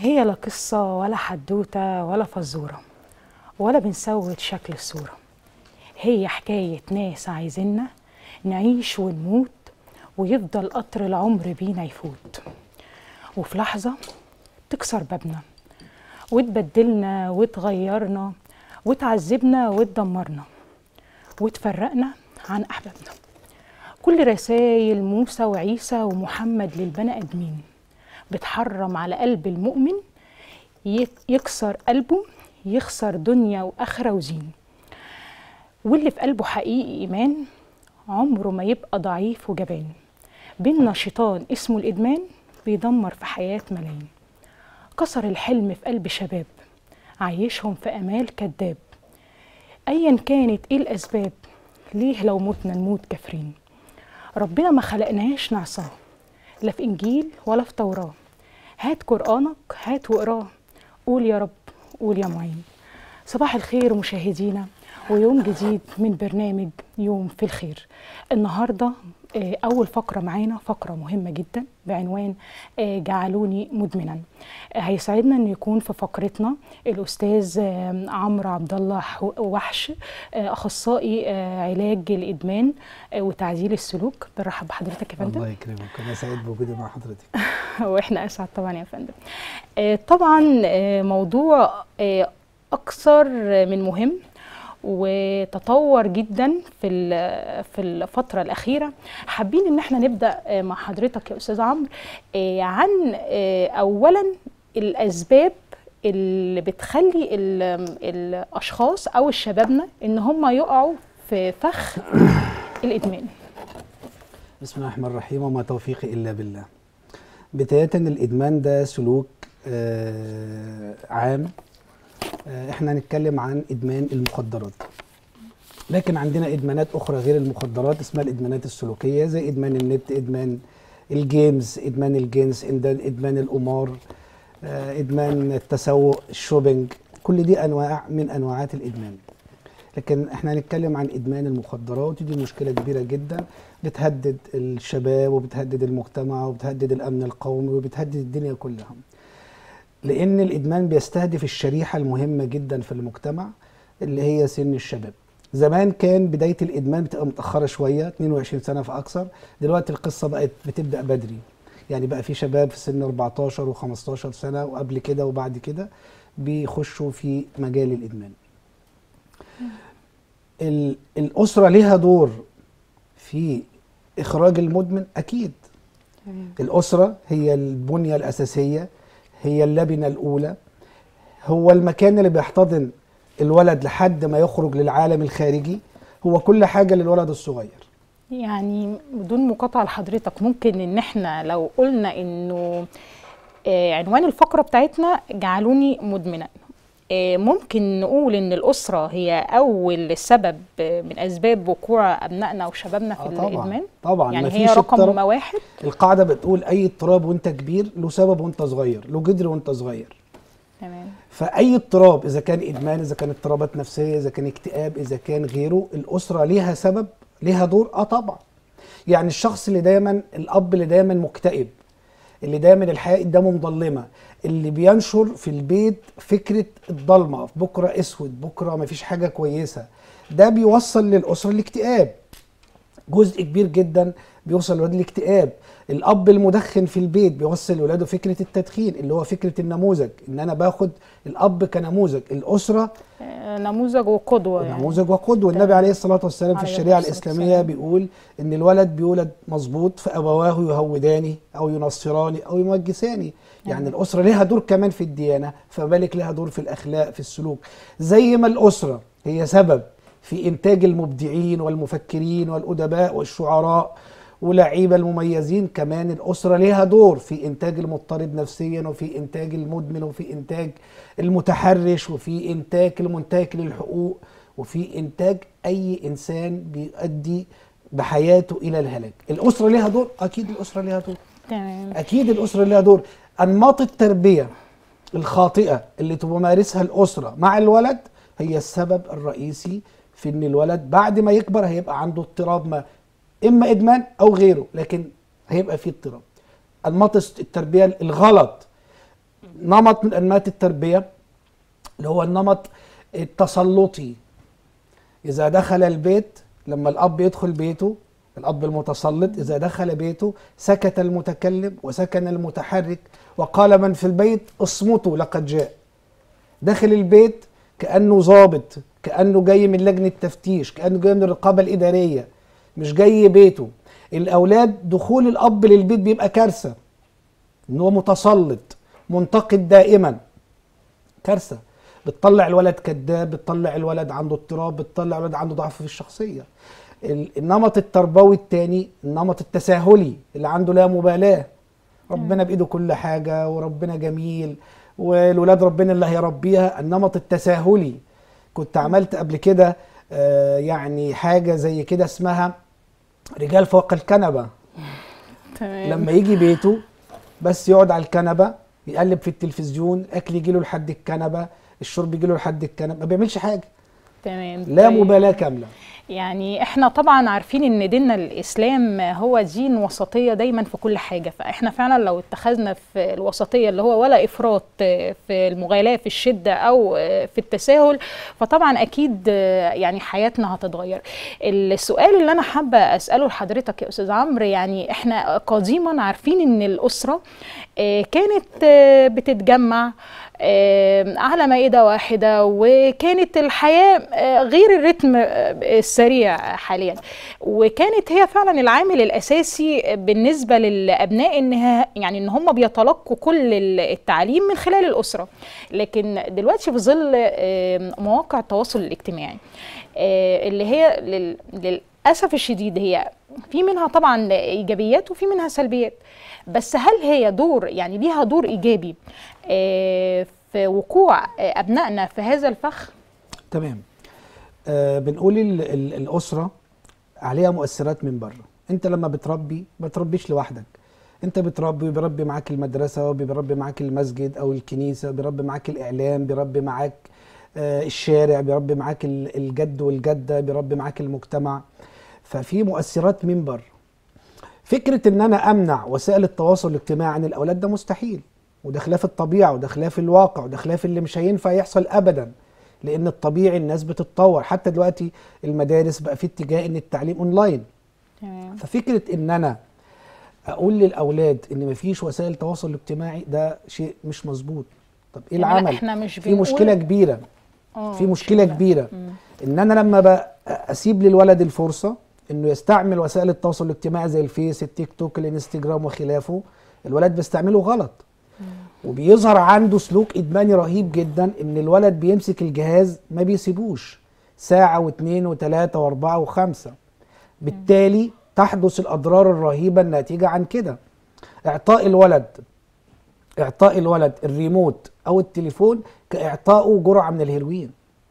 هي لا قصة ولا حدوتة ولا فزورة ولا بنسود شكل الصورة هي حكاية ناس عايزيننا نعيش ونموت ويفضل قطر العمر بينا يفوت وفي لحظة تكسر بابنا وتبدلنا وتغيرنا وتعذبنا وتدمرنا وتفرقنا عن أحبابنا كل رسائل موسى وعيسى ومحمد للبني آدمين بتحرم على قلب المؤمن يك- يكسر قلبه يخسر دنيا وآخرة وزين واللي في قلبه حقيقي إيمان عمره ما يبقى ضعيف وجبان بينا شيطان اسمه الإدمان بيدمر في حياة ملايين كسر الحلم في قلب شباب عايشهم في أمال كذاب أيا كانت إيه الأسباب ليه لو متنا نموت كافرين ربنا ما خلقناش نعصاه لا في إنجيل ولا في توراة هات قرآنك هات واقراه قول يا رب قول يا معين صباح الخير مشاهدينا ويوم جديد من برنامج يوم في الخير النهارده آه، أول فقرة معانا فقرة مهمة جدا بعنوان آه، جعلوني مدمنا آه، هيسعدنا أن يكون في فقرتنا الأستاذ آه، عمرو عبد الله حو- وحش آه، أخصائي آه، علاج الإدمان آه، وتعديل السلوك برحب بحضرتك يا فندم الله يكرمك انا سعيد بوجودي مع حضرتك واحنا اسعد طبعا يا فندم آه، طبعا آه، موضوع آه، اكثر من مهم وتطور جدا في ال- في الفتره الاخيره حابين ان احنا نبدا آه، مع حضرتك يا استاذ عمرو آه، عن آه، اولا الاسباب اللي بتخلي ال- الاشخاص او شبابنا ان هم يقعوا في فخ الادمان بسم الله الرحمن الرحيم وما توفيقي الا بالله بدايه الادمان ده سلوك آه عام آه احنا هنتكلم عن ادمان المخدرات لكن عندنا ادمانات اخرى غير المخدرات اسمها الادمانات السلوكيه زي ادمان النت ادمان الجيمز ادمان الجنس إدمان- ادمان القمار آه ادمان التسوق الشوبينج كل دي انواع من انواعات الادمان لكن احنا هنتكلم عن ادمان المخدرات ودي مشكله كبيره جدا بتهدد الشباب وبتهدد المجتمع وبتهدد الامن القومي وبتهدد الدنيا كلها لان الادمان بيستهدف الشريحه المهمه جدا في المجتمع اللي هي سن الشباب زمان كان بدايه الادمان بتبقى متاخره شويه 22 سنه فاكثر دلوقتي القصه بقت بتبدا بدري يعني بقى في شباب في سن 14 و15 سنه وقبل كده وبعد كده بيخشوا في مجال الادمان ال- الاسره ليها دور في اخراج المدمن اكيد الاسره هي البنيه الاساسيه هي اللبنه الاولى هو المكان اللي بيحتضن الولد لحد ما يخرج للعالم الخارجي هو كل حاجه للولد الصغير يعني بدون مقاطعة لحضرتك ممكن ان احنا لو قلنا انه آه، عنوان الفقرة بتاعتنا جعلوني مدمنا آه، ممكن نقول ان الأسرة هي أول سبب آه، من أسباب وقوع أبنائنا وشبابنا في آه طبعا الإدمان طبعا يعني مفيش هي رقم اضطراب. واحد القاعده بتقول اي اضطراب وانت كبير له سبب وانت صغير له جدر وانت صغير تمام فاي اضطراب اذا كان ادمان اذا كان اضطرابات نفسيه اذا كان اكتئاب اذا كان غيره الاسره ليها سبب ليها دور اه طبعا يعني الشخص اللي دايما الاب اللي دايما مكتئب اللي دايما الحياه قدامه مظلمه اللي بينشر في البيت فكره الضلمه بكره اسود بكره مفيش حاجه كويسه ده بيوصل للاسره الاكتئاب جزء كبير جدا بيوصل لولاده الاكتئاب الاب المدخن في البيت بيوصل لاولاده فكره التدخين اللي هو فكره النموذج ان انا باخد الاب كنموذج الاسره آه، نموذج وقدوة يعني نموذج وقدوه النبي عليه الصلاه والسلام في عليه الشريعه الصلاة الاسلاميه والسلام. بيقول ان الولد بيولد مظبوط فابواه يهوداني او ينصراني او يمجساني يعني نعم. الاسره لها دور كمان في الديانه فبالك لها دور في الاخلاق في السلوك زي ما الاسره هي سبب في انتاج المبدعين والمفكرين والادباء والشعراء ولاعيبه المميزين كمان الاسره ليها دور في انتاج المضطرب نفسيا وفي انتاج المدمن وفي انتاج المتحرش وفي انتاج المنتهك للحقوق وفي انتاج اي انسان بيؤدي بحياته الى الهلاك الاسره ليها دور اكيد الاسره ليها دور تمام اكيد الاسره ليها دور انماط التربيه الخاطئه اللي تمارسها الاسره مع الولد هي السبب الرئيسي في ان الولد بعد ما يكبر هيبقى عنده اضطراب ما اما ادمان او غيره لكن هيبقى فيه اضطراب انماط التربيه الغلط نمط من انماط التربيه اللي هو النمط التسلطي اذا دخل البيت لما الاب يدخل بيته الاب المتسلط اذا دخل بيته سكت المتكلم وسكن المتحرك وقال من في البيت اصمتوا لقد جاء داخل البيت كانه ضابط كانه جاي من لجنه تفتيش كانه جاي من الرقابه الاداريه مش جاي بيته الاولاد دخول الاب للبيت بيبقى كارثه ان هو متسلط منتقد دائما كارثه بتطلع الولد كذاب بتطلع الولد عنده اضطراب بتطلع الولد عنده ضعف في الشخصيه ال- النمط التربوي الثاني النمط التساهلي اللي عنده لا مبالاه ربنا بايده كل حاجه وربنا جميل والولاد ربنا اللي هيربيها النمط التساهلي كنت عملت قبل كده آه، يعني حاجه زي كده اسمها رجال فوق الكنبه تمام لما يجي بيته بس يقعد على الكنبه يقلب في التلفزيون الاكل يجي له لحد الكنبه الشرب يجي له لحد الكنبه ما بيعملش حاجه تمام لا طيب. مبالاه كامله يعني احنا طبعا عارفين ان ديننا الاسلام هو دين وسطيه دايما في كل حاجه فاحنا فعلا لو اتخذنا في الوسطيه اللي هو ولا افراط في المغالاه في الشده او في التساهل فطبعا اكيد يعني حياتنا هتتغير السؤال اللي انا حابه اساله لحضرتك يا استاذ عمرو يعني احنا قديما عارفين ان الاسره آه، كانت آه، بتتجمع آه، على مائدة واحدة وكانت الحياة آه، غير الرتم آه، السريع حاليا وكانت هي فعلا العامل الأساسي بالنسبة للأبناء إنها يعني إن هم بيتلقوا كل التعليم من خلال الأسرة لكن دلوقتي في ظل آه، مواقع التواصل الاجتماعي آه، اللي هي لل- للأسف الشديد هي في منها طبعا إيجابيات وفي منها سلبيات بس هل هي دور يعني ليها دور إيجابي آه، في وقوع آه، أبنائنا في هذا الفخ تمام آه بنقول ال ال الاسره عليها مؤثرات من بره انت لما بتربي ما بتربيش لوحدك انت بتربي وبيربي معاك المدرسه وبيربي معاك المسجد او الكنيسه بيربي معاك الاعلام بيربي معاك آه الشارع بيربي معاك ال- الجد والجده بيربي معاك المجتمع ففي مؤثرات من بره فكره ان انا امنع وسائل التواصل الاجتماعي عن الاولاد ده مستحيل وده خلاف الطبيعه وده خلاف الواقع وده خلاف اللي مش هينفع يحصل ابدا لان الطبيعي الناس بتتطور حتى دلوقتي المدارس بقى في اتجاه ان التعليم اونلاين تمام ففكره ان انا اقول للاولاد ان مفيش وسائل تواصل اجتماعي ده شيء مش مظبوط طب ايه يعني لا، العمل احنا مش في بنقول- مشكله كبيره آه، في مشكله كبيره مم. ان انا لما بقى اسيب للولد الفرصه انه يستعمل وسائل التواصل الاجتماعي زي الفيس التيك توك الانستجرام وخلافه الولد بيستعمله غلط وبيظهر عنده سلوك ادماني رهيب جدا ان الولد بيمسك الجهاز ما بيسيبوش ساعه واثنين وثلاثه واربعه وخمسه بالتالي تحدث الاضرار الرهيبه الناتجه عن كده اعطاء الولد اعطاء الولد الريموت او التليفون كاعطائه جرعه من الهيروين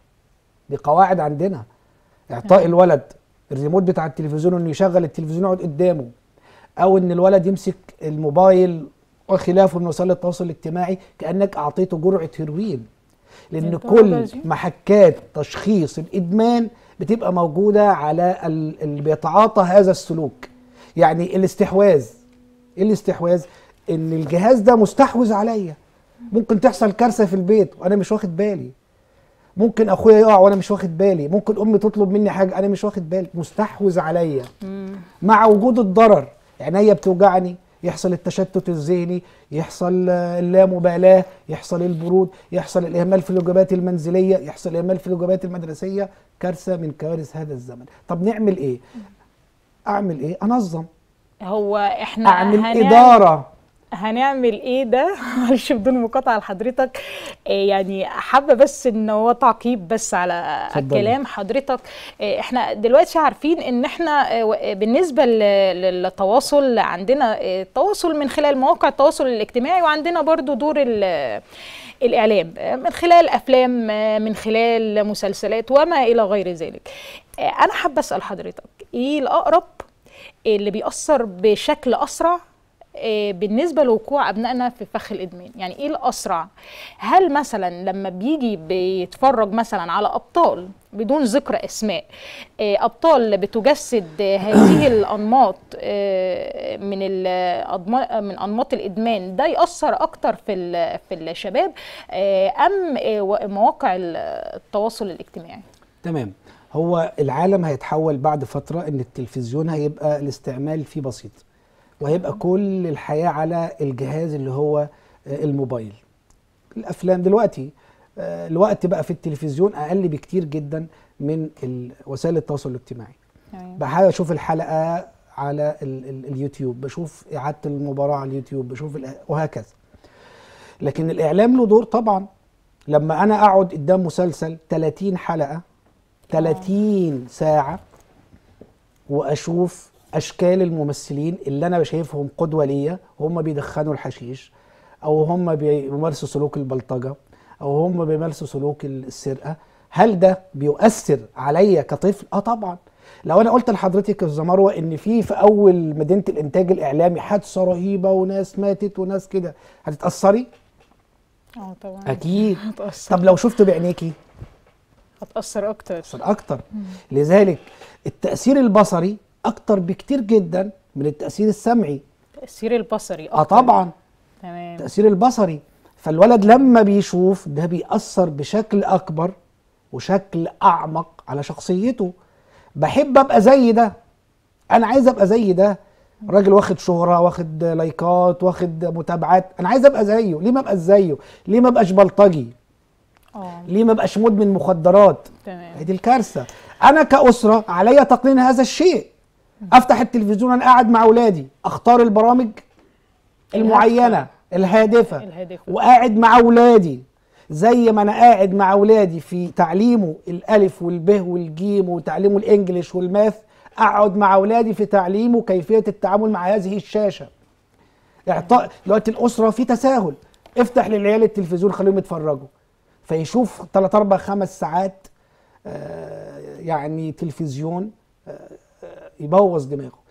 دي قواعد عندنا اعطاء الولد الريموت بتاع التلفزيون انه يشغل التلفزيون يقعد قدامه او ان الولد يمسك الموبايل وخلافه من وسائل التواصل الاجتماعي كانك اعطيته جرعه هيروين لان للدرجة كل دي؟ محكات تشخيص الادمان بتبقى موجوده على ال- اللي بيتعاطى هذا السلوك يعني الاستحواذ ايه الاستحواذ ان الجهاز ده مستحوذ عليا ممكن تحصل كارثه في البيت وانا مش واخد بالي ممكن اخويا يقع وانا مش واخد بالي ممكن امي تطلب مني حاجه انا مش واخد بالي مستحوذ عليا مم. مع وجود الضرر عينيا بتوجعني يحصل التشتت الذهني يحصل آه، اللامبالاه يحصل البرود يحصل الاهمال في الوجبات المنزليه يحصل الاهمال في الوجبات المدرسيه كارثه من كوارث هذا الزمن طب نعمل ايه اعمل ايه انظم هو احنا اعمل هنعمل- اداره هنعمل ايه ده معلش بدون مقاطعه لحضرتك إيه يعني حابه بس ان هو تعقيب بس على اتفضلي. كلام حضرتك إيه احنا دلوقتي عارفين ان احنا إيه، و- بالنسبه ل- للتواصل عندنا إيه، التواصل من خلال مواقع التواصل الاجتماعي وعندنا برضو دور ال- الاعلام آه، من خلال افلام آه، من خلال مسلسلات وما الى غير ذلك آه، انا حابه اسال حضرتك ايه الاقرب اللي بيأثر بشكل اسرع آه، بالنسبه لوقوع ابنائنا في فخ الادمان يعني ايه الاسرع هل مثلا لما بيجي بيتفرج مثلا على ابطال بدون ذكر اسماء آه، ابطال بتجسد آه، هذه الانماط آه، من الأضما- من انماط الادمان ده ياثر اكتر في ال- في الشباب آه، ام آه، و- مواقع التواصل الاجتماعي تمام هو العالم هيتحول بعد فترة ان التلفزيون هيبقى الاستعمال فيه بسيط وهيبقى كل الحياة على الجهاز اللي هو آه، الموبايل الافلام دلوقتي آه، الوقت بقى في التلفزيون اقل بكتير جدا من ال- وسائل التواصل الاجتماعي يعني بحاول اشوف الحلقة على ال ال اليوتيوب بشوف اعادة المباراة على اليوتيوب بشوف الإع- وهكذا لكن الاعلام له دور طبعا لما انا اقعد قدام مسلسل 30 حلقة 30 ساعة واشوف اشكال الممثلين اللي انا شايفهم قدوة ليا هم بيدخنوا الحشيش او هم بيمارسوا سلوك البلطجة او هم بيمارسوا سلوك السرقة هل ده بيؤثر عليا كطفل اه طبعا لو انا قلت لحضرتك يا استاذه مروه ان في في اول مدينه الانتاج الاعلامي حادثه رهيبه وناس ماتت وناس كده هتتاثري اه طبعا اكيد هتاثر طب لو شفته بعينيكي هتاثر اكتر تأثر اكتر لذلك التاثير البصري اكتر بكتير جدا من التاثير السمعي التاثير البصري اه اكتر طبعا تمام التاثير البصري فالولد لما بيشوف ده بيأثر بشكل اكبر وشكل اعمق على شخصيته بحب ابقى زي ده انا عايز ابقى زي ده راجل واخد شهرة واخد لايكات واخد متابعات انا عايز ابقى زيه ليه ما ابقاش زيه ليه ما ابقاش بلطجي اه ليه ما ابقاش مدمن مخدرات تمام هي دي الكارثه انا كاسره عليا تقنين هذا الشيء افتح التلفزيون انا قاعد مع اولادي اختار البرامج المعينه الهادفه الهادفة. وقاعد مع اولادي زي ما انا قاعد مع اولادي في تعليمه الالف والب والجيم وتعليمه الانجليش والماث اقعد مع اولادي في تعليمه كيفيه التعامل مع هذه الشاشه اعطاء دلوقتي الاسره في تساهل افتح للعيال التلفزيون خليهم يتفرجوا فيشوف 3 4 5 ساعات آه، يعني تلفزيون آه، آه، يبوظ دماغه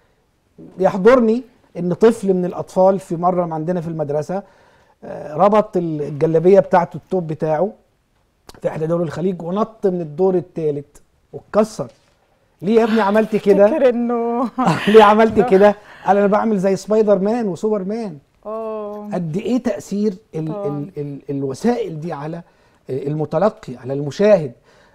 يحضرني ان طفل من الاطفال في مره عندنا في المدرسه آه، ربط الجلابيه بتاعته التوب بتاعه في احدى دول الخليج ونط من الدور الثالث واتكسر ليه يا ابني عملت كده فاكر انه ليه عملت كده قال انا بعمل زي سبايدر مان وسوبر مان اه قد ايه تاثير ال طبعاً. ال ال الوسائل دي على المتلقي على المشاهد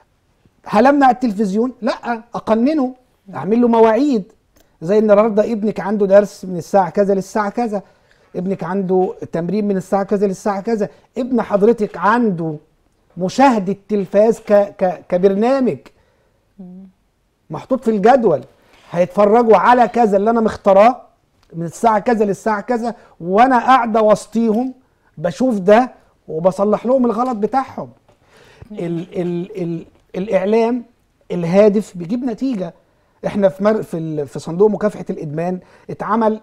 هل امنع التلفزيون لا اقننه اعمل له مواعيد زي النهارده ابنك عنده درس من الساعه كذا للساعه كذا ابنك عنده تمرين من الساعه كذا للساعه كذا ابن حضرتك عنده مشاهده تلفاز ك ك كبرنامج محطوط في الجدول هيتفرجوا على كذا اللي انا مختاراه من الساعه كذا للساعه كذا وانا قاعده وسطيهم بشوف ده وبصلح لهم الغلط بتاعهم ال ال ال الاعلام الهادف بيجيب نتيجه احنا في مر في ال- في صندوق مكافحه الادمان اتعمل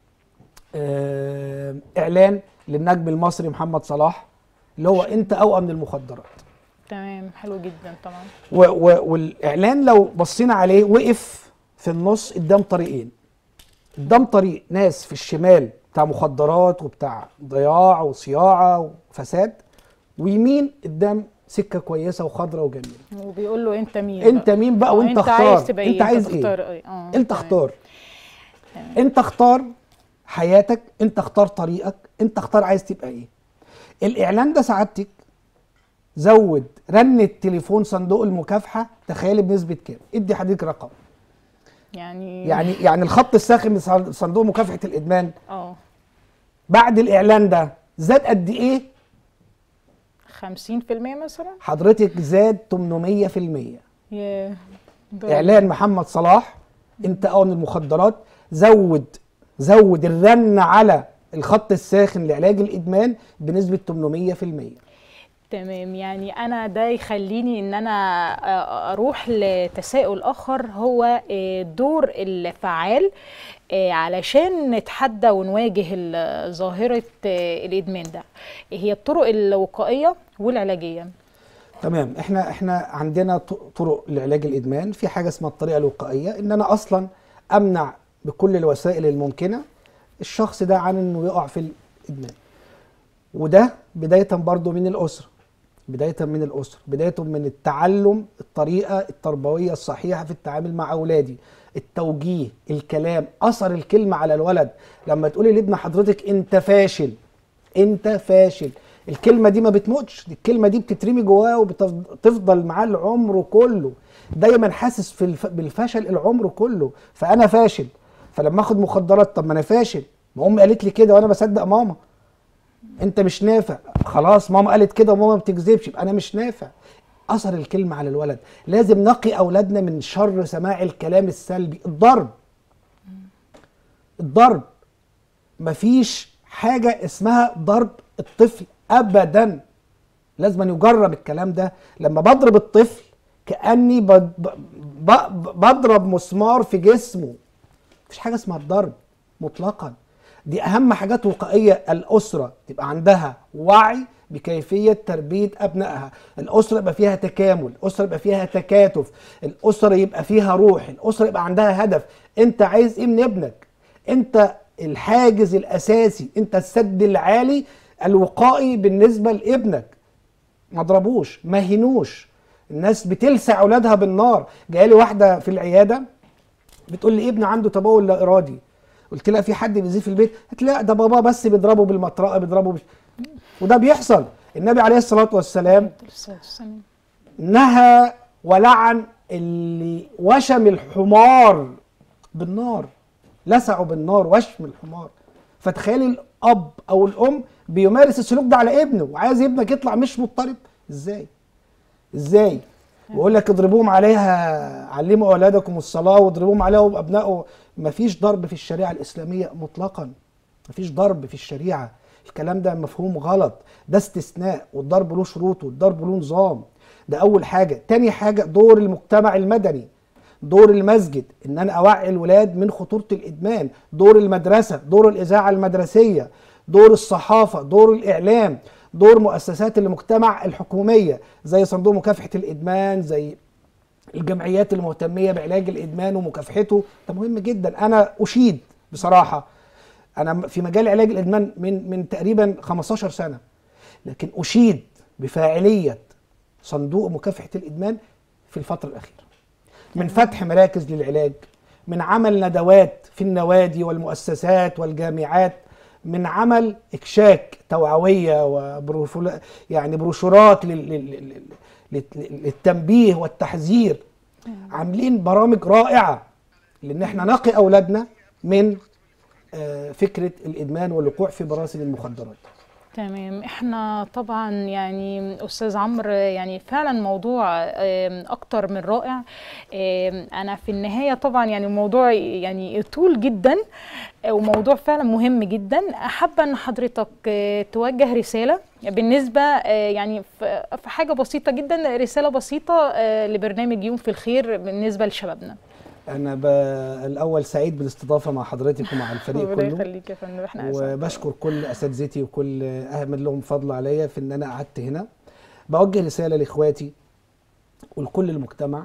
آه اعلان للنجم المصري محمد صلاح اللي هو انت اوقع من المخدرات تمام حلو جدا طبعا و و والاعلان لو بصينا عليه وقف في النص قدام طريقين قدام طريق ناس في الشمال بتاع مخدرات وبتاع ضياع وصياعه وفساد ويمين قدام سكه كويسه وخضراء وجميله وبيقول له انت مين انت بقى؟ مين بقى آه، وانت انت اختار عايز تبقى انت عايز ايه تختار ايه اه انت تمام. اختار تمام. انت اختار حياتك انت اختار طريقك انت اختار عايز تبقى ايه الاعلان ده سعادتك زود رنة تليفون صندوق المكافحة تخيلي بنسبة كام ادي حضرتك رقم يعني يعني يعني الخط الساخن من صندوق مكافحة الادمان اه بعد الاعلان ده زاد قد ايه 50% مثلا حضرتك زاد 800% ياه ده- اعلان محمد صلاح انت اول من المخدرات زود زود الرن على الخط الساخن لعلاج الادمان بنسبه 800% تمام يعني انا ده يخليني ان انا آه، اروح لتساؤل اخر هو آه، دور الفعال آه، علشان نتحدى ونواجه ال- ظاهره آه، الادمان ده هي الطرق الوقائيه والعلاجيه تمام احنا احنا عندنا ط- طرق لعلاج الادمان في حاجه اسمها الطريقه الوقائيه ان انا اصلا امنع بكل الوسائل الممكنه الشخص ده عن انه يقع في الادمان وده بدايه برضو من الاسره بدايه من الاسره بدايه من التعلم الطريقه التربويه الصحيحه في التعامل مع اولادي التوجيه الكلام اثر الكلمه على الولد لما تقولي لابن حضرتك انت فاشل انت فاشل الكلمه دي ما بتموتش الكلمه دي بتترمي جواه وبتفضل معاه العمر كله دايما حاسس في الف... بالفشل العمر كله فانا فاشل فلما اخد مخدرات طب ما انا فاشل ما امي قالت لي كده وانا بصدق ماما انت مش نافع خلاص ماما قالت كده وماما ما بتكذبش يبقى انا مش نافع اثر الكلمه على الولد لازم نقي اولادنا من شر سماع الكلام السلبي الضرب الضرب مفيش حاجه اسمها ضرب الطفل ابدا لازم أن يجرب الكلام ده لما بضرب الطفل كاني ب- ب- ب- بضرب مسمار في جسمه مفيش حاجه اسمها الضرب مطلقا دي اهم حاجات وقائيه الاسره تبقى عندها وعي بكيفيه تربيه ابنائها الاسره يبقى فيها تكامل الاسره يبقى فيها تكاتف الاسره يبقى فيها روح الاسره يبقى عندها هدف انت عايز ايه من ابنك انت الحاجز الاساسي انت السد العالي الوقائي بالنسبه لابنك ما اضربوش ما هينوش الناس بتلسع اولادها بالنار جايه واحده في العياده بتقول لي ابني عنده تبول لا ارادي قلت لها في حد بيزيه في البيت قالت لا ده بابا بس بيضربه بالمطرقه بيضربه بش... وده بيحصل النبي عليه الصلاه والسلام نهى ولعن اللي وشم الحمار بالنار لسعوا بالنار وشم الحمار فتخيلي الاب او الام بيمارس السلوك ده على ابنه وعايز ابنك يطلع مش مضطرب ازاي ازاي ويقول لك اضربوهم عليها علموا اولادكم الصلاه واضربوهم عليها وابنائه مفيش ضرب في الشريعه الاسلاميه مطلقا مفيش ضرب في الشريعه الكلام ده مفهوم غلط ده استثناء والضرب له شروط والضرب له نظام ده اول حاجه تاني حاجه دور المجتمع المدني دور المسجد ان انا اوعي الولاد من خطوره الادمان دور المدرسه دور الاذاعه المدرسيه دور الصحافه دور الاعلام دور مؤسسات المجتمع الحكوميه زي صندوق مكافحه الادمان زي الجمعيات المهتميه بعلاج الادمان ومكافحته ده مهم جدا انا اشيد بصراحه انا في مجال علاج الادمان من من تقريبا 15 سنه لكن اشيد بفاعليه صندوق مكافحه الادمان في الفتره الاخيره من فتح مراكز للعلاج من عمل ندوات في النوادي والمؤسسات والجامعات من عمل اكشاك توعويه وبروفول يعني بروشورات لل- لل- لل- للتنبيه والتحذير عاملين برامج رائعه لان احنا نقي اولادنا من آه، فكره الادمان والوقوع في براسل المخدرات تمام احنا طبعا يعني استاذ عمرو يعني فعلا موضوع آم، اكتر من رائع آم، انا في النهايه طبعا يعني الموضوع يعني طول جدا آه، وموضوع فعلا مهم جدا حابه ان حضرتك آه، توجه رساله بالنسبه آه، يعني في في حاجه بسيطه جدا رساله بسيطه آه، لبرنامج يوم في الخير بالنسبه لشبابنا انا ب... الاول سعيد بالاستضافه مع حضرتك ومع الفريق ربنا كله يخليك يا فندم احنا أسعد. وبشكر كل اساتذتي وكل اهمل لهم فضل عليا في ان انا قعدت هنا بوجه رساله لاخواتي ولكل المجتمع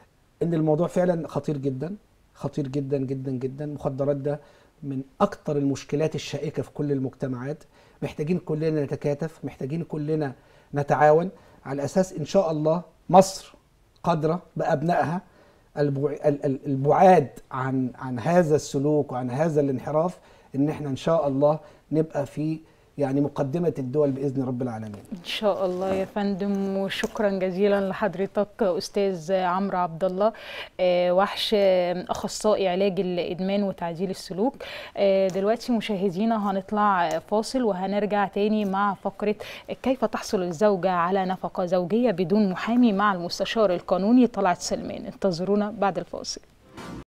ان الموضوع فعلا خطير جدا خطير جدا جدا جدا المخدرات ده من اكتر المشكلات الشائكه في كل المجتمعات محتاجين كلنا نتكاتف محتاجين كلنا نتعاون على اساس ان شاء الله مصر قادره بابنائها البع- ال- ال- البعاد عن عن هذا السلوك وعن هذا الانحراف ان احنا ان شاء الله نبقى في يعني مقدمه الدول باذن رب العالمين ان شاء الله يا فندم وشكرا جزيلا لحضرتك استاذ عمرو عبد الله آه، وحش آه، اخصائي علاج الادمان وتعديل السلوك آه، دلوقتي مشاهدينا هنطلع فاصل وهنرجع تاني مع فقره كيف تحصل الزوجه على نفقه زوجيه بدون محامي مع المستشار القانوني طلعت سلمان انتظرونا بعد الفاصل